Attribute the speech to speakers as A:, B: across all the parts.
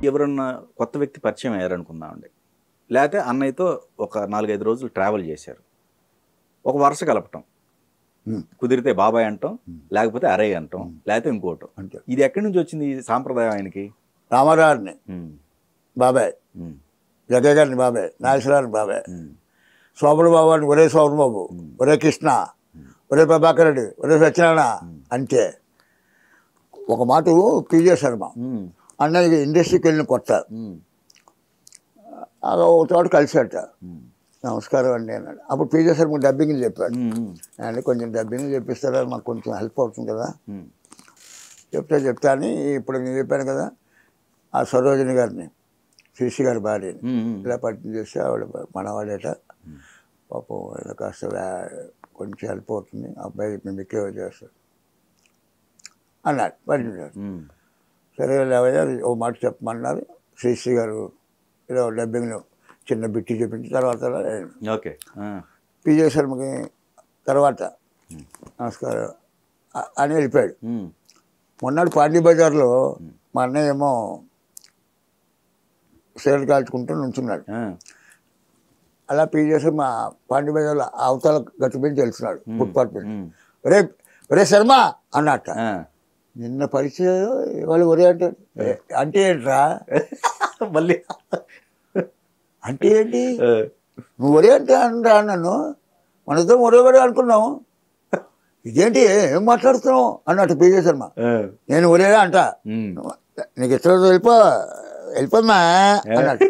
A: ఎవరన్నా కొత్త వ్యక్తి పరిచయం అయ్యారనుకుందామండి లేకపోతే అన్నయ్యతో ఒక నాలుగైదు రోజులు ట్రావెల్ చేశారు ఒక వరుస కలపటం
B: ఉమ్.
A: కుదిరితే బాబాయ్ అంటాం
B: ఉమ్.
A: లేకపోతే అరే అంటాం
B: ఉమ్.
A: లేకపోతే ఇంకోటం
B: అంతే
A: ఇది ఎక్కడి నుంచి వచ్చింది ఈ సాంప్రదాయం ఆయనకి
B: రామారావుని
A: ఉమ్,
B: బాబాయ్
A: ఉమ్,
B: జగ్గయ్య గారిని బాబాయ్ నాగేశ్వరాన్ని బాబాయ్
A: ఉమ్,
B: శోభన బాబు అని ఒరే శోభన బాబు
A: ఉమ్.
B: ఒరే కృష్ణ ఒరే ప్రభాకర్ రెడ్డి ఒరే సత్యనారాయణ అంతే ఒక మాట పీజే శర్మ
A: ఉమ్,
B: అన్నయ్య ఇండస్ట్రీకి వెళ్ళిన కొత్త
A: ఉమ్,
B: అలా ఒక చోట కలిసాట
A: ఉమ్,
B: నమస్కారం అండి అన్నాడు అప్పుడు పీజే శర్మ డబ్బింగ్ చెప్పాడు
A: ఉమ్, ఉమ్,
B: అండి కొంచెం డబ్బింగ్ చెప్పిస్తారా మాకు కొంచెం హెల్ప్ అవుతుంది కదా
A: ఉమ్,
B: చెప్తే చెప్తా అని ఇప్పుడు నేను చెప్పాను కదా ఆ సరోజిని గారిని శిశి గారి భార్యని
A: ఉమ్, ఉమ్,
B: ఇలా పట్టిన చేస్తే ఆవిడ మనవాడేట పాపం ఆయన కాస్త వే- కొంచెం హెల్ప్ అవుతుంది అబ్బాయి మేము ఎక్కువ చేస్తాడు అన్నాడు పట్టించాడు
A: ఉమ్,
B: సరే లేవయ్యా ఓ మాట చెప్పమన్నారు శ్రీశ్రీ గారు ఏదో డబ్బింగ్లో చిన్న బిట్టి చెప్పించి తర్వాత
A: ఓకే ఆ,
B: పీజే శర్మకి తర్వాత నమస్కారం అ- అని వెళ్ళిపోయాడు
A: ఉమ్,
B: మొన్నటి పాండీ బజార్లో మా అన్నయ్య ఏమో సిగరెట్ కాల్చుకుంటూ నుంచున్నాడు
A: ఆ,
B: అలా పీజేసి మా పాండీ బజార్లో అవతల గట్టి మీద తెలుస్తున్నాడు ఫుట్పాత్ మీద
A: ఉమ్,
B: రే రే శర్మ అన్నట్ట
A: ఆ.
B: నిన్న పరిచయం వాళ్ళు ఒరే అంటే "ఏ, అంటే ఏంట్రా
A: మళ్ళీ
B: అంటే ఏంటి
A: ఆ,
B: నువ్వు ఒరే అంటే అనరా నన్ను మనతో ఒరే ఒరే అనుకున్నావు ఇదేంటి ఏం మాట్లాడుతున్నావు అన్నట్టు పీజే శర్మ
A: ఆ,
B: నేను ఒరే అంట
A: ఉమ్,
B: నీకు ఇష్టం వెళ్ళిపో వెళ్ళిపోమ్మా అన్నాడు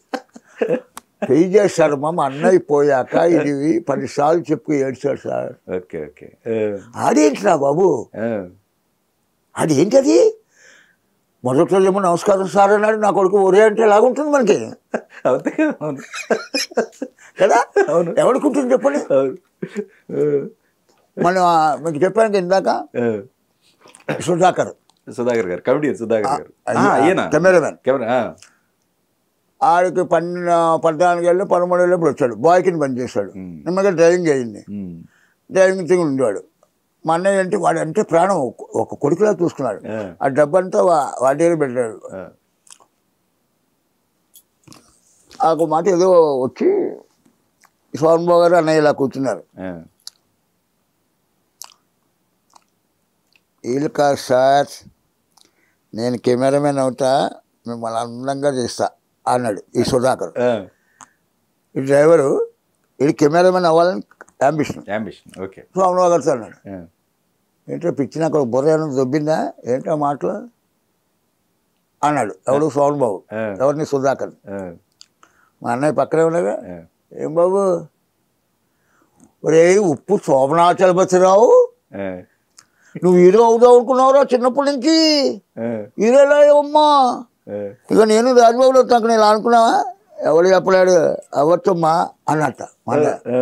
B: పీజే శర్మ మా అన్నయ్య పోయాక ఇది పదిసార్లు చెప్పు ఏడ్చాడు సార్
A: ఓకే ఓకే ఆ,
B: ఆడేంటిరా బాబు
A: ఆ,
B: అదేంటది మొదట్లో ఏమో నమస్కారం సార్ అన్నాడు నా కొడుకు ఒరే అంటే ఎలాగుంటుంది మనకి
A: అంతే కదా అవును
B: కదా
A: అవును.
B: ఎవరికి చెప్పండి
A: అవును ఆ,
B: మనం ఆ, మీకు చెప్పాను కదా ఇందాక
A: ఆ.
B: సుధాకర్
A: సుధాకర్ గారు కమిటీ సుధాకర్ గారు
B: అది
A: ఆ, ఈయన
B: కెమెరామెన్
A: కెమెరా ఆ,
B: ఆడికి పన్నె పద్నాలుగేళ్ళు పదమూడు ఏళ్ళు వచ్చాడు బాయ్ కింద పనిచేశాడు
A: ఉమ్.
B: నిమ్మగా డ్రైవింగ్ అయింది
A: ఉమ్,
B: డ్రైవింగ్ తిరిగి ఉండేవాడు మా అన్నయ్య అంటే వాడు అంటే ప్రాణం ఒక- ఒక కొడుకులా చూసుకున్నాడు
A: ఆ.
B: ఆ డబ్బంతా వా- వాడి దగ్గర పెట్టాడు
A: ఆ,
B: ఆ ఒక మాట ఏదో వచ్చి స్వామిబాబు గారు అన్నయ్య ఇలా కూర్చున్నారు
A: ఆ,
B: వీళ్ళు కాదు సార్ నేను కెమెరామెన్ అవుతా మిమ్మల్ని అందంగా చేస్తా అన్నాడు ఈ సుధాకర్
A: ఆ,
B: ఈ డ్రైవరు ఇది కెమెరామెన్ అవ్వాలని అంబిషన్
A: అంబిషన్ ఓకే
B: స్వామిబాబు గారితో అన్నాడు
A: ఆ,
B: ఏంటో పిచ్చి నాకు ఒక బుర్ర ఏమైనా దొబ్బిందా ఏంటో ఆ మాటలు అన్నాడు ఎవడు స్వామిబాబు
A: ఆ.
B: ఎవరిని సుధాకర్
A: ఆ,
B: మా అన్నయ్య పక్కనే ఉన్నాగా
A: ఆ,
B: ఏం బాబు ఒరే ఉప్పు శోభనాచలపతిరావు
A: ఆ,
B: నువ్వు హీరో అవుదావు అనుకున్నావురా చిన్నప్పటి నుంచి
A: ఆ,
B: హీరోలా అమ్మా
A: ఆ,
B: ఇక నేను రాజబాబులో తనకు నేను అనుకున్నావా ఎవడు చెప్పలేడు అవ్వచ్చమ్మా అన్నట్ట మా అన్నయ్య
A: ఆ,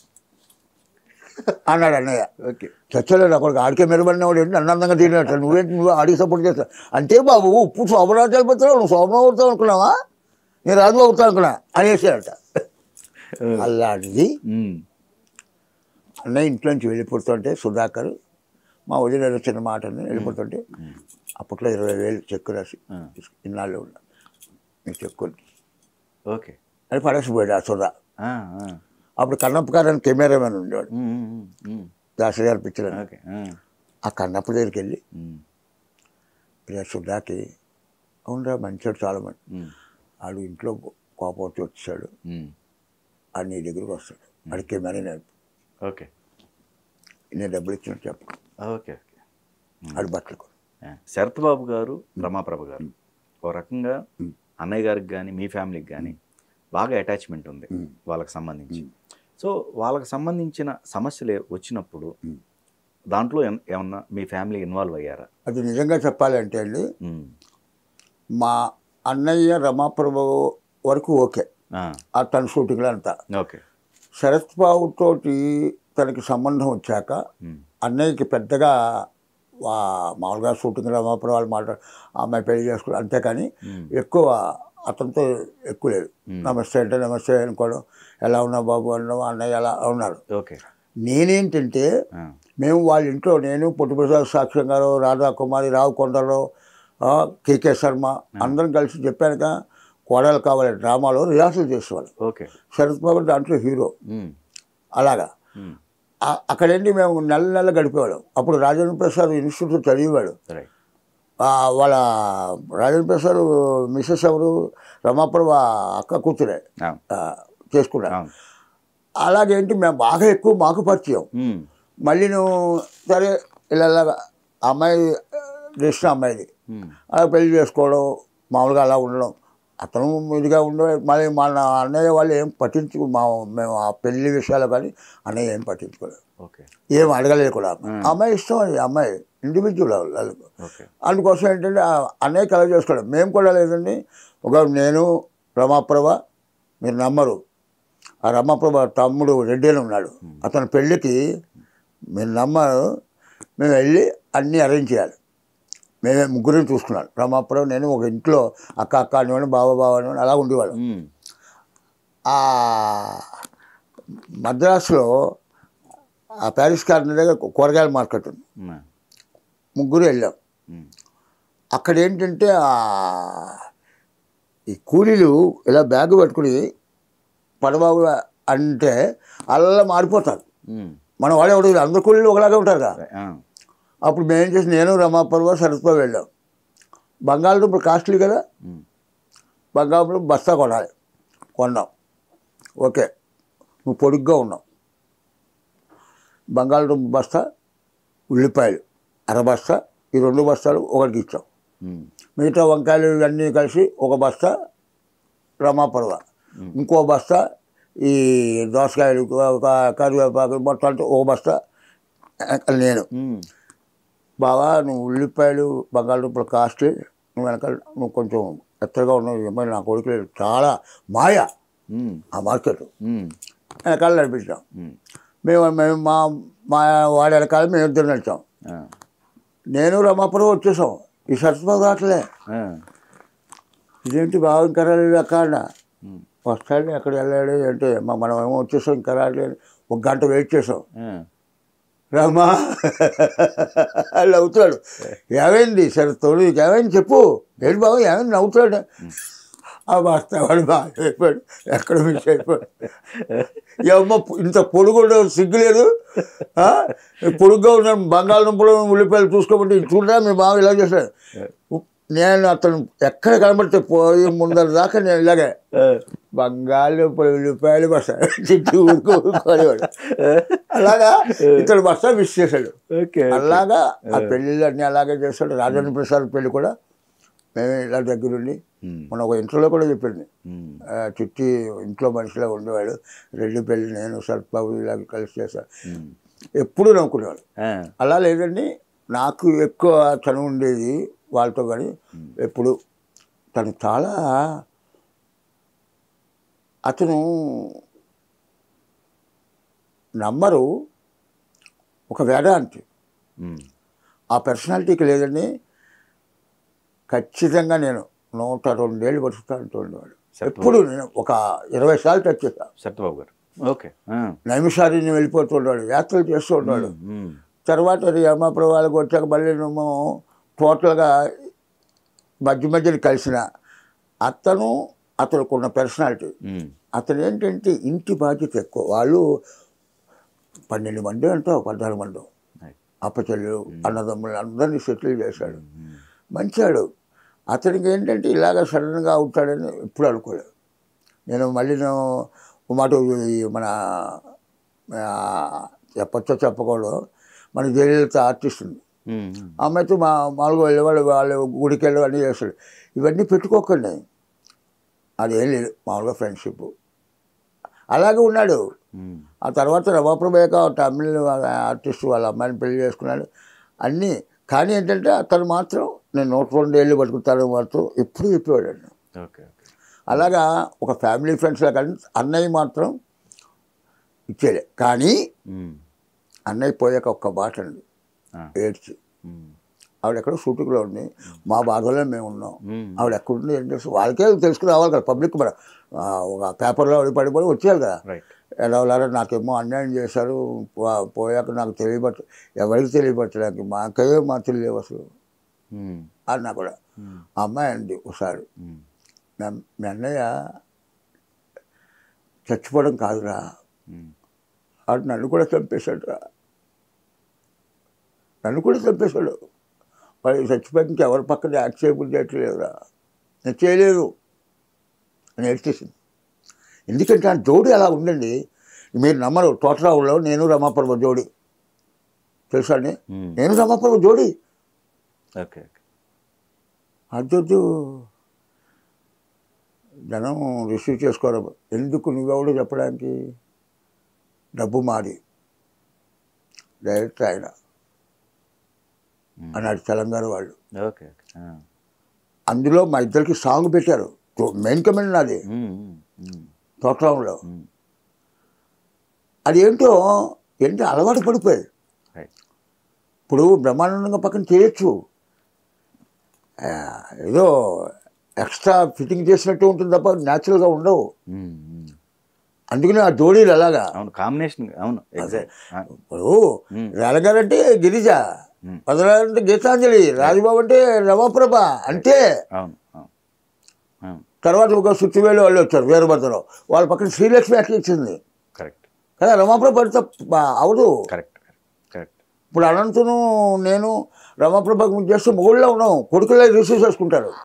B: అన్నాడు అన్నయ్య
A: ఓకే
B: చచ్చలేదు అక్కడికి ఆడికే మెరుబడిన వాడు ఏంటి నన్ను అందంగా తిరిగినట్టు నువ్వేంటి నువ్వు ఆడికి సపోర్ట్ చేస్తావు అంటే బాబు ఉప్పు శోభనాలు చలిపోతావు నువ్వు శోభన అవుతావు అనుకున్నావా నేను రాజు అవుతావు అనుకున్నా అనేసాడట అలాంటిది
A: ఉమ్,
B: అన్నయ్య ఇంట్లో నుంచి వెళ్ళిపోతుంటే సుధాకర్ మా వదిన ఏదో చిన్న మాట అని వెళ్ళిపోతుంటే అప్పట్లో ఇరవై వేలు చెక్కు రాసి
A: ఆ.
B: ఇన్నాళ్ళు ఉన్నా నీకు చెక్కు ఉంది.
A: ఓకే
B: అని పడేసిపోయాడు ఆ సుధా
A: ఆ, ఆ,
B: అప్పుడు కన్నప్ప గారు అని కెమెరామెన్ ఉండేవాడు
A: ఉమ్, ఉమ్, ఉమ్,
B: దాసరి గారి పిక్చర్ అని.
A: ఓకే ఆ,
B: ఆ కన్నప్ప దగ్గరికి వెళ్ళి
A: ఉమ్,
B: ఇలా సుధాకి అవునరా మంచోడు చాలా మంది
A: ఉమ్,
B: ఆడు ఇంట్లో కోపం వచ్చి వచ్చాడు
A: ఉమ్,
B: ఆడు నీ దగ్గరికి వస్తాడు ఆడి కెమెరా నేర్పు
A: ఓకే
B: నేను డబ్బులు ఇచ్చినట్టు చెప్పు
A: ఓకే ఓకే
B: ఆడు బట్టలు కొను.
A: ఆ, శరత్ బాబు గారు రమాప్రభ గారు ఓ రకంగా అన్నయ్య గారికి కానీ మీ ఫ్యామిలీకి కానీ బాగా అటాచ్మెంట్ ఉంది వాళ్ళకి సంబంధించి సో వాళ్ళకి సంబంధించిన సమస్యలు ఏ- వచ్చినప్పుడు దాంట్లో ఏం- ఏమన్నా మీ ఫ్యామిలీ ఇన్వాల్వ్ అయ్యారా
B: అది నిజంగా చెప్పాలంటే అండి
A: ఉమ్,
B: మా అన్నయ్య రమాప్రభు వరకు ఓకే
A: ఆ,
B: ఆ తన షూటింగ్లో అంతా
A: ఓకే
B: శరత్ బాబుతోటి తనకి సంబంధం వచ్చాక
A: ఉమ్,
B: అన్నయ్యకి పెద్దగా వా- మామూలుగా షూటింగ్ రమాపురం వాళ్ళు మాట్లాడు అమ్మాయి పెళ్లి చేసుకోవడం అంతేకాని
A: ఉమ్,
B: ఎక్కువ అతనితో ఎక్కువ లేదు
A: మ్మ్.
B: నమస్తే అంటే నమస్తే అనుకోవడం ఎలా ఉన్నావు బాబు అనడం అన్నయ్య ఎలా ఉన్నాడు
A: ఓకే
B: నేనేంటంటే
A: ఆ,
B: మేము వాళ్ళ ఇంట్లో నేను పొట్టుప్రసాద్ సాక్ష్యం గారు రాధా కుమారి రావు కొండలో ఆ, కేకే శర్మ అందరం కలిసి చెప్పానుక కోడలు కావాలి డ్రామాలో రిహార్సల్ చేసేవాళ్ళు
A: ఓకే
B: శరత్ బాబు దాంట్లో హీరో
A: ఉమ్,
B: అలాగా
A: ఉమ్,
B: ఆ- అక్కడేంటి మేము నెల నెల గడిపేవాళ్ళం అప్పుడు రాజేంద్ర ప్రసాద్ ఇన్స్టిట్యూట్ చదివేవాడు
A: రైట్
B: ఆ, వాళ్ళ రాజేంద్ర ప్రసాద్ మిస్సెస్ ఎవరు రమాప్రభ అక్క కూతురే
A: అవును
B: ఆ, చేసుకున్నారు
A: అవును
B: అలాగేంటి మేము బాగా ఎక్కువ మాకు పరిచయం
A: ఉమ్,
B: మళ్ళీ నువ్వు సరే ఇలా ఇలాగా అమ్మాయి చేసిన అమ్మాయిది
A: ఉమ్,
B: అలా పెళ్లి చేసుకోవడం మామూలుగా అలా ఉండడం అతను ఇదిగా ఉండే మళ్ళీ మన అన్నయ్య వాళ్ళు ఏం పట్టించుకు మా మేము ఆ పెళ్లి విషయాలు కానీ అన్నయ్య ఏం పట్టించుకోలేదు
A: ఓకే
B: ఏం అడగలేదు కూడా అమ్మాయి ఇష్టం అది అమ్మాయి ఇండివిజువల్ వాళ్ళకు
A: ఓకే
B: అందుకోసం ఏంటంటే ఆ అన్నయ్య కలర్ చేసుకోవడం మేము కూడా లేదండి ఒక నేను రమాప్రభ మీరు నమ్మరు ఆ రమాప్రభ తమ్ముడు రెడ్డి అని ఉన్నాడు అతని పెళ్ళికి మీరు నమ్మరు మేము వెళ్ళి అన్నీ అరేంజ్ చేయాలి మేమే ముగ్గురిని చూసుకున్నాను రమాప్రభ నేను ఒక ఇంట్లో అక్క అక్క అనేవాడు బావ బావ అనేవాడు అలా ఉండేవాడు
A: ఉమ్,
B: ఆ మద్రాసులో ఆ ప్యారిస్ కార్నర్ దగ్గర కూరగాయల మార్కెట్ ఉంది
A: ఉమ్,
B: ముగ్గురు వెళ్ళాం
A: ఉమ్,
B: అక్కడ ఏంటంటే ఆ ఈ కూలీలు ఇలా బ్యాగ్ పట్టుకుని పడబాబు అంటే అలా మారిపోతారు
A: ఉమ్,
B: మన వాళ్ళు ఎవరు అందరు కూలీలు ఒకలాగే ఉంటారు కదా
A: ఆ,
B: అప్పుడు మేము చేసి నేను రమాపర్వ సరస్వతి వెళ్ళాం బంగాళదుంపలు కాస్ట్లీ కదా
A: ఉమ్,
B: బంగాళదుంపలు బస్తా కొనాలి కొన్నాం ఓకే నువ్వు పొడుగ్గా ఉన్నావు బంగాళదుంప బస్తా ఉల్లిపాయలు అర బస్తా ఈ రెండు బస్తాలు ఒకటికి ఇచ్చాం
A: ఉమ్,
B: మిగతా వంకాయలు ఇవన్నీ కలిసి ఒక బస్తా రమాపర్వ ఇంకో బస్తా ఈ దోసకాయలు ఒక కరివేపాకు మొత్తం ఒక బస్తా వెనకాల నేను
A: ఉమ్,
B: బావా నువ్వు ఉల్లిపాయలు బంగాళదుంపలు కాస్ట్లీ నువ్వు వెనకాల నువ్వు కొంచెం ఎత్తగా ఉన్నావు ఈ అమ్మాయి నా కొడుకు లేడు. చాలా మాయ
A: ఉమ్,
B: ఆ మార్కెట్
A: ఉమ్,
B: వెనకాల నడిపించాం
A: ఉమ్,
B: మేము మేము మా మా వాడి వెనకాల మేము ఇద్దరు నడిచాం
A: ఆ,
B: నేను రమాపురం వచ్చేసాం ఈ సరస్వతి రావట్లే
A: ఆ,
B: ఇదేంటి బాగా ఇంకా రాలేదు అక్కడ
A: ఉమ్,
B: వస్తాడు ఎక్కడ వెళ్ళాడు ఏంటి మా మనం ఏమో వచ్చేసాం ఇంకా రావట్లేదు ఒక గంట వెయిట్ చేసాం
A: ఆ,
B: రామా వాళ్ళు నవ్వుతాడు ఏమైంది సరే తోడు నీకు ఏమైంది చెప్పు ఏంటి బాబు ఏమైంది నవ్వుతాడు ఆ వస్తా వాడు బాగా అయిపోయాడు ఎక్కడ మిస్ అయిపోయాడు ఏమో ఇంత పొడుగుండే సిగ్గులేదు ఆ? పొడుగ్గా ఉన్నాను బంగాళదుంపలు ఉల్లిపాయలు చూసుకోమంటే చూడరా మీ బావ ఇలా చేశాడు నేను అతను ఎక్కడ కనబడితే పోయి ముందర దాకా నేను ఇలాగే
A: ఆ,
B: బంగాళదుంపలు ఉల్లిపాయలు బస్తా చుట్టూ ఊరుకో ఊరుకోనేవాడు అలాగా ఇతడు బస్తా మిస్ చేశాడు
A: ఓకే
B: అలాగా ఆ పెళ్ళిళ్ళు అన్నీ అలాగే చేస్తాడు రాజేంద్ర ప్రసాద్ పెళ్లి కూడా మేమే ఇలా దగ్గరుండి
A: ఉమ్,
B: మొన్న ఒక ఇంటర్లో కూడా చెప్పింది
A: ఉమ్,
B: ఆ, చుట్టి ఇంట్లో మనిషిలా ఉండేవాడు రెడ్డి పెళ్ళి నేను సర్బాబు ఇలా కలిసి చేశాను
A: ఉమ్,
B: ఎప్పుడూ నవ్వుకునేవాడు
A: ఆ,
B: అలా లేదండి నాకు ఎక్కువ చనువు ఉండేది వాళ్ళతో కానీ ఎప్పుడు తను చాలా అతను నమ్మరు ఒక వేదాంతి
A: ఉమ్,
B: ఆ పర్సనాలిటీకి లేదండి ఖచ్చితంగా నేను నూట రెండేళ్ళు బతుకుతా అంటుండేవాడు ఎప్పుడు నేను ఒక ఇరవై సార్లు టచ్ చేశాను
A: సత్యబాబు గారు ఓకే ఆ,
B: నైమిషారిని వెళ్ళిపోతుండేవాడు యాత్రలు చేస్తూ ఉండేవాడు
A: ఉమ్,
B: తర్వాత యమాపురం వాళ్ళకి వచ్చాక మళ్ళీ మేము టోటల్గా మధ్య మధ్యన కలిసిన అతను అతనుకున్న పర్సనాలిటీ
A: ఉమ్,
B: అతను ఏంటంటే ఇంటి బాధ్యత ఎక్కువ వాళ్ళు పన్నెండు మంది అంటో పద్నాలుగు మంది
A: రైట్.
B: అప్పచెల్లు అన్నదమ్ములు అందరినీ సెటిల్ చేశాడు
A: ఉమ్,
B: మంచాడు అతనికి ఏంటంటే ఇలాగ సడన్గా అవుతాడని ఎప్పుడు అనుకోలేదు నేను మళ్ళీ నేను ఒక మాట ఈ మన ఆ, చెప్పచ్చో చెప్పకూడదు మన జయలలిత ఆర్టిస్ట్ ఉంది
A: ఉమ్, ఉమ్,
B: ఆ అమ్మాయితో మా మామూలుగా వెళ్ళేవాళ్ళు వాళ్ళు గుడికి వెళ్ళి అన్నీ చేస్తాడు ఇవన్నీ పెట్టుకోకండి అదేం లేదు మామూలుగా ఫ్రెండ్షిప్ అలాగే ఉన్నాడు
A: ఉమ్,
B: ఆ తర్వాత రమాప్రభేక తమిళ ఆర్టిస్ట్ వాళ్ళ అమ్మాయిని పెళ్లి చేసుకున్నాడు అన్నీ కానీ ఏంటంటే అతను మాత్రం నేను నూట రెండు ఏళ్ళు పట్టుకుతాను మాత్రం ఎప్పుడు చెప్పేవాడు
A: ఓకే ఓకే
B: అలాగా ఒక ఫ్యామిలీ ఫ్రెండ్స్లా కానీ అన్నయ్య మాత్రం ఇచ్చేలే కానీ
A: ఉమ్,
B: అన్నయ్య పోయాక ఒక్క మాట అండి
A: ఆ,
B: ఏడ్చి
A: ఉమ్,
B: ఆవిడ ఎక్కడో షూటింగ్లో ఉంది మా బాధలో మేము ఉన్నాం
A: ఉమ్,
B: ఆవిడ ఎక్కడుంది ఏం తెలుసు వాళ్ళకే తెలుసుకుని రావాలి కదా పబ్లిక్ మన ఆ, ఒక పేపర్లో ఆవిడ పడిపోయి వచ్చేయాలి కదా
A: రైట్
B: ఎలా వాళ్ళారా నాకేమో అన్యాయం చేశారు పో- పోయాక నాకు తెలియబట్ట ఎవరికి తెలియబట్టడానికి మాకే మా తెలియవు అసలు
A: ఉమ్,
B: అన్నా కూడా
A: ఉమ్,
B: ఆ అమ్మాయి అండి ఒకసారి
A: ఉమ్,
B: "నా- మీ అన్నయ్య చచ్చిపోవడం కాదురా
A: ఉమ్,
B: వాడు నన్ను కూడా చంపేశాడు రా నన్ను కూడా చంపేశాడు వాడు చచ్చిపోయాక ఎవరి పక్కన యాక్ట్ చేయబుద్ధి చేయట్లేదురా నేను చేయలేదు అని ఏడ్చేసింది ఎందుకంటే ఆ జోడి అలా ఉండండి మీరు నమ్మరు తోటరావులో నేను రమాపర్వ జోడి తెలుసా అండి
A: ఉమ్.
B: నేను రమాపర్వ జోడి
A: ఓకే ఓకే
B: అద్దొద్దు జనం రిసీవ్ చేసుకోరు ఎందుకు నువ్వెవడు చెప్పడానికి డబ్బు మాది డైరెక్ట్ ఆయన
A: ఉమ్.
B: అన్నాడు తెలంగాణ వాళ్ళు
A: ఓకే ఓకే ఆ.
B: అందులో మా ఇద్దరికి సాంగ్ పెట్టారు మెయిన్ కమెంట్ నాది
A: ఉమ్, ఉమ్, ఉమ్,
B: తోటరాంలో
A: ఉమ్.
B: అది ఏంటో ఏంటో అలవాటు పడిపోయాయి
A: రైట్
B: ఇప్పుడు బ్రహ్మాండంగా పక్కన చేయొచ్చు ఆ, ఏదో ఎక్స్ట్రా ఫిట్టింగ్ చేసినట్టు ఉంటుంది తప్ప న్యాచురల్గా ఉండవు
A: ఉమ్, ఉమ్.
B: అందుకని ఆ జోడీలు అలాగా
A: అవును కాంబినేషన్ అవును ఎగ్జాక్ట్
B: ఇప్పుడు
A: ఉమ్.
B: రాలగారంటే గిరిజ
A: ఉమ్.
B: వదలాలంటే గీతాంజలి రాజబాబు అంటే రమాప్రభ అంతే
A: అవును అవును అవును
B: తర్వాత ఒక సుత్తివేలు వాళ్ళు వచ్చారు వీరభద్రరావు వాళ్ళ పక్కన శ్రీలక్ష్మి అట్లా ఇచ్చింది
A: కరెక్ట్
B: కదా రమాప్రభ అంటే అవదు
A: కరెక్ట్ కరెక్ట్
B: ఇప్పుడు అనంతును నేను రమాప్రభకు చేస్తే మొగుళ్ళలో ఉన్నాం కొడుకులే రిసీవ్ చేసుకుంటారు